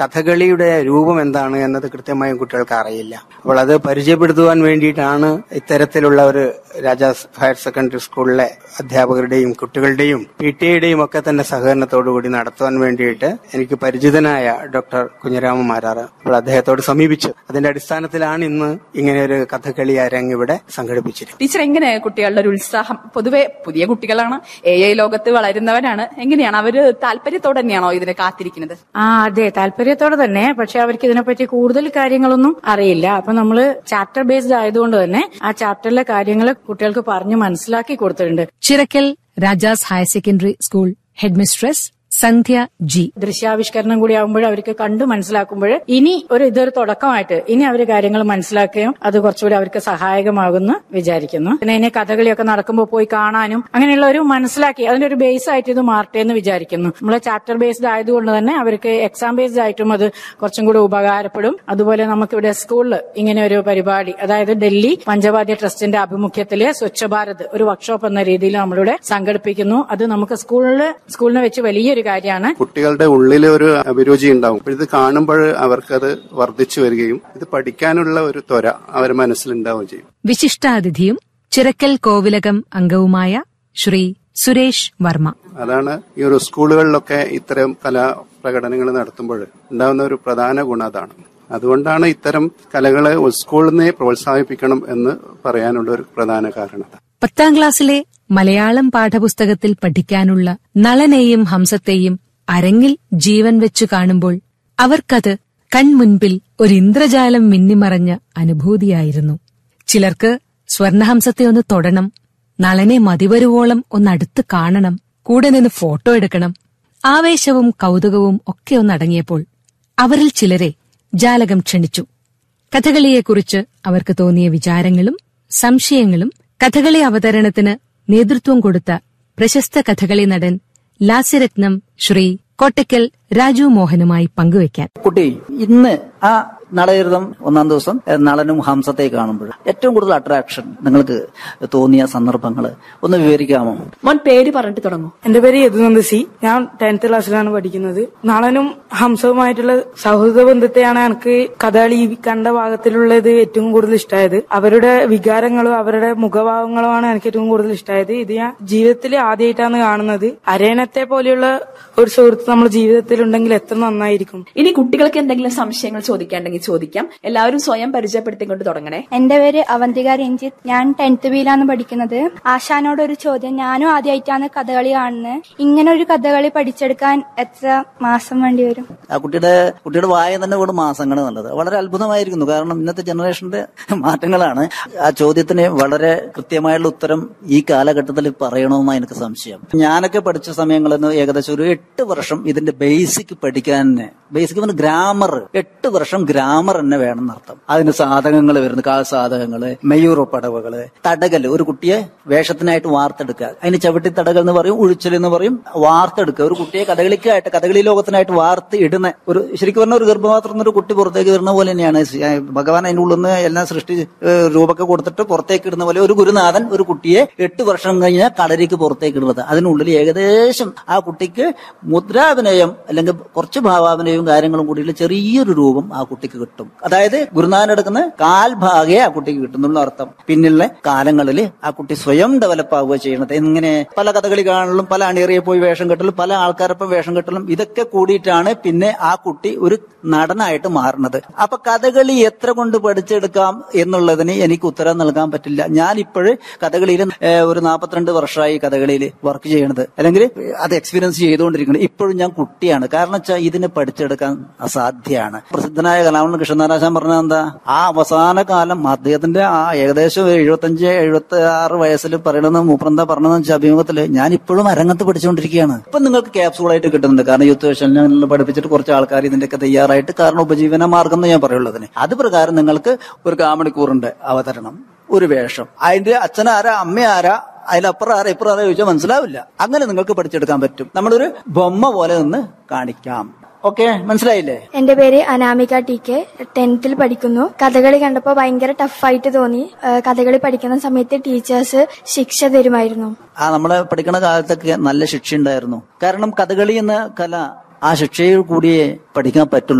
കഥകളിയുടെ രൂപം എന്താണ് എന്നത് കൃത്യമായും കുട്ടികൾക്ക് അറിയില്ല അപ്പോൾ അത് പരിചയപ്പെടുത്തുവാൻ വേണ്ടിയിട്ടാണ് ഇത്തരത്തിലുള്ള ഒരു രാജാസ് ഹയർ സെക്കൻഡറി സ്കൂളിലെ അധ്യാപകരുടെയും കുട്ടികളുടെയും പി ടി എയുടെയും ഒക്കെ തന്നെ സഹകരണത്തോടുകൂടി നടത്തുവാൻ വേണ്ടിയിട്ട് എനിക്ക് പരിചിതനായ ഡോക്ടർ കുഞ്ഞിരാമ മാരാറ് അപ്പോൾ അദ്ദേഹത്തോട് സമീപിച്ചു അതിന്റെ അടിസ്ഥാനത്തിലാണ് ഇന്ന് ഇങ്ങനെ ഒരു കഥകളി അരങ്ങ് ഇവിടെ സംഘടിപ്പിച്ചിരിക്കുന്നത് ടീച്ചർ എങ്ങനെ കുട്ടികളുടെ ഒരു ഉത്സാഹം പൊതുവെ പുതിയ കുട്ടികളാണ് എ ഐ ലോകത്ത് വളരുന്നവരാണ് എങ്ങനെയാണ് അവര് താല്പര്യത്തോടെ തന്നെയാണോ ഇതിനെ കാത്തിരിക്കുന്നത് ആ അതെ താല്പര്യത്തോടെ തന്നെ പക്ഷെ അവർക്ക് ഇതിനെപ്പറ്റി കൂടുതൽ കാര്യങ്ങളൊന്നും അറിയില്ല അപ്പൊ നമ്മള് ചാപ്റ്റർ ബേസ്ഡ് ആയതുകൊണ്ട് തന്നെ ആ ചാപ്റ്ററിലെ കാര്യങ്ങൾ കുട്ടികൾക്ക് പറഞ്ഞു മനസ്സിലാക്കി കൊടുത്തിട്ടുണ്ട് Chirakkal Rajas higher secondary school headmistress Sandhya ji ദൃശ്യാവിഷ്കരണം കൂടി ആകുമ്പോൾ അവർക്ക് കണ്ടു മനസ്സിലാക്കുമ്പോൾ ഇനി ഒരു ഇതൊരു തുടക്കമായിട്ട് ഇനി അവർ കാര്യങ്ങൾ മനസ്സിലാക്കുകയും അത് കുറച്ചുകൂടി അവർക്ക് സഹായകമാകുമെന്ന് വിചാരിക്കുന്നു പിന്നെ ഇനി കഥകളിയൊക്കെ നടക്കുമ്പോൾ പോയി കാണാനും അങ്ങനെയുള്ള ഒരു മനസ്സിലാക്കി അതിന്റെ ഒരു ബേസ് ആയിട്ട് ഇത് മാറട്ടെ എന്ന് വിചാരിക്കുന്നു നമ്മൾ ചാപ്റ്റർ ബേസ്ഡ് ആയതുകൊണ്ട് തന്നെ അവർക്ക് എക്സാം ബേസ്ഡ് ആയിട്ടും അത് കുറച്ചും കൂടി ഉപകാരപ്പെടും അതുപോലെ നമുക്കിവിടെ സ്കൂളിൽ ഇങ്ങനെ ഒരു പരിപാടി അതായത് ഡൽഹി പഞ്ചവാദ്യ ട്രസ്റ്റിന്റെ ആഭിമുഖ്യത്തില് സ്വച്ഛ ഭാരത് ഒരു വർക്ക്ഷോപ്പ് എന്ന രീതിയിൽ നമ്മളിവിടെ സംഘടിപ്പിക്കുന്നു അത് നമുക്ക് സ്കൂളിൽ സ്കൂളിനെ വെച്ച് വലിയൊരു കാര്യമാണ് കുട്ടികളുടെ ഉള്ളിൽ ഒരു അഭിരുചി ഉണ്ടാവും അപ്പോൾ ഇത് കാണുമ്പോൾ അവർക്കത് വർദ്ധിച്ചു വരികയും ഇത് പഠിക്കാനുള്ള ഒരു ത്വര അവരുടെ മനസ്സിലുണ്ടാവുകയും ചെയ്യും വിശിഷ്ടാതിഥിയും ചിറക്കൽ കോവിലകം അംഗവുമായ ശ്രീ സുരേഷ് വർമ്മ അതാണ് ഈ ഒരു സ്കൂളുകളിലൊക്കെ ഇത്തരം കലാ പ്രകടനങ്ങൾ നടത്തുമ്പോൾ ഉണ്ടാകുന്ന ഒരു പ്രധാന ഗുണം അതാണ് അതുകൊണ്ടാണ് ഇത്തരം കലകളെ സ്കൂളിൽ നിന്നേ പ്രോത്സാഹിപ്പിക്കണം എന്ന് പറയാനുള്ള ഒരു പ്രധാന കാരണം പത്താം ക്ലാസ്സിലെ മലയാളം പാഠപുസ്തകത്തിൽ പഠിക്കാനുള്ള നളനെയും ഹംസത്തെയും അരങ്ങിൽ ജീവൻ വെച്ചു കാണുമ്പോൾ അവർക്കത് കൺമുൻപിൽ ഒരു ഇന്ദ്രജാലം മിന്നിമറഞ്ഞ അനുഭൂതിയായിരുന്നു ചിലർക്ക് സ്വർണഹംസത്തെ ഒന്ന് തൊടണം നളനെ മതിവരുവോളം ഒന്നടുത്ത് കാണണം കൂടെ നിന്ന് ഫോട്ടോ എടുക്കണം ആവേശവും കൗതുകവും ഒക്കെ ഒന്നടങ്ങിയപ്പോൾ അവരിൽ ചിലരെ ജാലകം ക്ഷണിച്ചു കഥകളിയെക്കുറിച്ച് അവർക്ക് തോന്നിയ വിചാരങ്ങളും സംശയങ്ങളും കഥകളി അവതരണത്തിന് നേതൃത്വം കൊടുത്ത പ്രശസ്ത കഥകളി നടൻ ലാസ്യരത്നം ശ്രീ കോട്ടയ്ക്കൽ രാജു മോഹനുമായി പങ്കുവയ്ക്കാൻ കുട്ടി ഇന്ന് ആ നളചരിതം ഒന്നാം ദിവസം ഏ, നളനും ഹംസത്തെ കാണുമ്പോൾ ഏറ്റവും കൂടുതൽ അട്രാക്ഷൻ നിങ്ങൾക്ക് തോന്നിയ സന്ദർഭങ്ങൾ ഒന്ന് വിവരിക്കാമോ മോൻ പേര് പറഞ്ഞിട്ട് തുടങ്ങൂ എന്റെ പേര് യദുനന്ദ സി ഞാൻ ടെൻത്ത് ക്ലാസ്സിലാണ് പഠിക്കുന്നത് നളനും ഹംസവുമായിട്ടുള്ള സൗഹൃദ ബന്ധത്തെയാണ് എനിക്ക് കഥകളി ഈ കണ്ട ഭാഗത്തിലുള്ളത് ഏറ്റവും കൂടുതൽ ഇഷ്ടമായത് അവരുടെ വികാരങ്ങളും അവരുടെ മുഖഭാവങ്ങളുമാണ് എനിക്ക് ഏറ്റവും കൂടുതൽ ഇഷ്ടമായത് ഇത് ഞാൻ ജീവിതത്തിൽ ആദ്യമായിട്ടാണ് കാണുന്നത് അരയണത്തെ പോലെയുള്ള ഒരു സുഹൃത്ത് നമ്മുടെ ജീവിതത്തിൽ ഉണ്ടെങ്കിൽ എത്ര നന്നായിരിക്കും ഇനി കുട്ടികൾക്ക് എന്തെങ്കിലും സംശയങ്ങൾ ചോദിക്കാണ്ടെങ്കിൽ ചോദിക്കാം എല്ലാവരും സ്വയം പരിചയപ്പെടുത്തിക്കൊണ്ട് തുടങ്ങണേ എന്റെ പേര് അവന്തിക രഞ്ജിത്ത് ഞാൻ ടെൻത്ത് ബിയിലാണ് പഠിക്കുന്നത് ആശാനോട് ഒരു ചോദ്യം ഞാനും ആദ്യമായിട്ടാണ് കഥകളി കാണുന്നത് ഇങ്ങനെ ഒരു കഥകളി പഠിച്ചെടുക്കാൻ എത്ര മാസം വേണ്ടി വരും ആ കുട്ടിയുടെ കുട്ടിയുടെ വായ തന്നെ കൂടെ മാസങ്ങൾ നല്ലത് വളരെ അത്ഭുതമായിരിക്കുന്നു കാരണം ഇന്നത്തെ ജനറേഷന്റെ മാറ്റങ്ങളാണ് ആ ചോദ്യത്തിന് വളരെ കൃത്യമായുള്ള ഉത്തരം ഈ കാലഘട്ടത്തിൽ പറയണമെന്നാണ് എനിക്ക് സംശയം ഞാനൊക്കെ പഠിച്ച സമയങ്ങളിൽ നിന്ന് ഏകദേശം ഒരു എട്ട് വർഷം ഇതിന്റെ ബേസിക് പഠിക്കാൻ ബേസിക് പറഞ്ഞ ഗ്രാമർ എട്ട് വർഷം ഗ്രാമർ തന്നെ വേണം എന്നർത്ഥം അതിന് സാധകങ്ങൾ വരുന്നു കാൽ സാധകങ്ങള് മെയ്യൂറോ പടവുകള് തടകൽ ഒരു കുട്ടിയെ വേഷത്തിനായിട്ട് വാർത്തെടുക്കുക അതിന് ചവിട്ടി തടകൽ എന്ന് പറയും ഉഴിച്ചൽ എന്ന് പറയും വാർത്തെടുക്കുക ഒരു കുട്ടിയെ കഥകളിക്കായിട്ട് കഥകളി ലോകത്തിനായിട്ട് വാർത്ത് ഇടുന്ന ഒരു ശരിക്കും പറഞ്ഞ ഒരു ഗർഭപാത്രത്തിൽ നിന്ന് ഒരു കുട്ടി പുറത്തേക്ക് വരുന്ന പോലെ തന്നെയാണ് ശ- ഭഗവാൻ അതിൻ്റെ ഉള്ളിൽ നിന്ന് എല്ലാം സൃഷ്ടി ഏഹ് രൂപമൊക്കെ കൊടുത്തിട്ട് പുറത്തേക്ക് ഇടുന്ന പോലെ ഒരു ഗുരുനാഥൻ ഒരു കുട്ടിയെ എട്ട് വർഷം കഴിഞ്ഞാൽ കളരിക്ക് പുറത്തേക്ക് ഇടുന്നത് അതിനുള്ളിൽ ഏകദേശം ആ കുട്ടിക്ക് മുദ്രാഭിനയം അല്ലെങ്കിൽ കുറച്ച് ഭാവാഭിനയവും കാര്യങ്ങളും കൂടിയുള്ള ചെറിയൊരു രൂപം ആ കുട്ടിക്ക് കിട്ടും അതായത് ഗുരുനാഥൻ എടുക്കുന്ന കാൽഭാഗേ ആ കുട്ടിക്ക് കിട്ടുന്നുള്ള അർത്ഥം പിന്നിലുള്ള കാലങ്ങളിൽ ആ കുട്ടി സ്വയം ഡെവലപ്പ് ആവുക ചെയ്യണത് എങ്ങനെ പല കഥകളി കാണലും പല അണിയറിയെ പോയി വേഷം കെട്ടലും പല ആൾക്കാരൊപ്പം വേഷം കെട്ടലും ഇതൊക്കെ കൂടിയിട്ടാണ് പിന്നെ ആ കുട്ടി ഒരു നടനായിട്ട് മാറുന്നത് അപ്പൊ കഥകളി എത്ര കൊണ്ട് പഠിച്ചെടുക്കാം എന്നുള്ളതിന് എനിക്ക് ഉത്തരം നൽകാൻ പറ്റില്ല ഞാൻ ഇപ്പോഴ് കഥകളിയിൽ ഏഹ്, ഒരു നാൽപ്പത്തിരണ്ട് വർഷമായി കഥകളിയിൽ വർക്ക് ചെയ്യണത് അല്ലെങ്കിൽ അത് എക്സ്പീരിയൻസ് ചെയ്തുകൊണ്ടിരിക്കുന്നത് ഇപ്പോഴും ഞാൻ കുട്ടിയാണ് കാരണം വെച്ചാൽ ഇതിനെ പഠിച്ചെടുക്കാൻ അസാധ്യമാണ് പ്രസിദ്ധനായ കലാമണ്ഡലം കൃഷ്ണനാരാശാൻ പറഞ്ഞത് എന്താ ആ അവസാന കാലം അദ്ദേഹത്തിന്റെ ആ ഏകദേശം എഴുപത്തഞ്ച് എഴുപത്തി ആറ് വയസ്സിൽ പറയണമെന്ന് മൂപ്പറന്താ പറഞ്ഞതെന്ന് വെച്ചാൽ അഭിമുഖത്തില് ഞാൻ ഇപ്പോഴും അരങ്ങത്ത് പഠിച്ചുകൊണ്ടിരിക്കുകയാണ് ഇപ്പൊ നിങ്ങൾക്ക് ക്യാപ്സൂളായിട്ട് കിട്ടുന്നുണ്ട് കാരണം യൂത്ത് വേഷൻ ഞങ്ങൾ പഠിപ്പിച്ചിട്ട് കുറച്ച് ആൾക്കാർ ഇതിന്റെയൊക്കെ തയ്യാറായിട്ട് കാരണം ഉപജീവന മാർഗം എന്ന് ഞാൻ പറയുള്ളൂ അതിന് അത് പ്രകാരം നിങ്ങൾക്ക് ഒരു കാമണിക്കൂറുണ്ട് അവതരണം ഒരു വേഷം അതിന്റെ അച്ഛനാരാ അമ്മ ആരാ അതിലപ്പുറം ആരാ ഇപ്പുറം ആരാ ചോദിച്ചാൽ മനസ്സിലാവില്ല അങ്ങനെ നിങ്ങൾക്ക് പഠിച്ചെടുക്കാൻ പറ്റും നമ്മളൊരു ബൊമ്മ പോലെ നിന്ന് കാണിക്കാം ഓക്കെ മനസ്സിലായില്ലേ എന്റെ പേര് അനാമിക ടി കെ ടെൻത്തിൽ പഠിക്കുന്നു കഥകളി കണ്ടപ്പോൾ ഭയങ്കര ടഫായിട്ട് തോന്നി ഏഹ് കഥകളി പഠിക്കുന്ന സമയത്ത് ടീച്ചേഴ്സ് ശിക്ഷ തരുമായിരുന്നു ആ നമ്മളെ പഠിക്കുന്ന കാലത്തൊക്കെ നല്ല ശിക്ഷ ഉണ്ടായിരുന്നു കാരണം കഥകളി എന്ന കല ആ ശിക്ഷയിൽ കൂടിയേ പഠിക്കാൻ പറ്റുള്ളൂ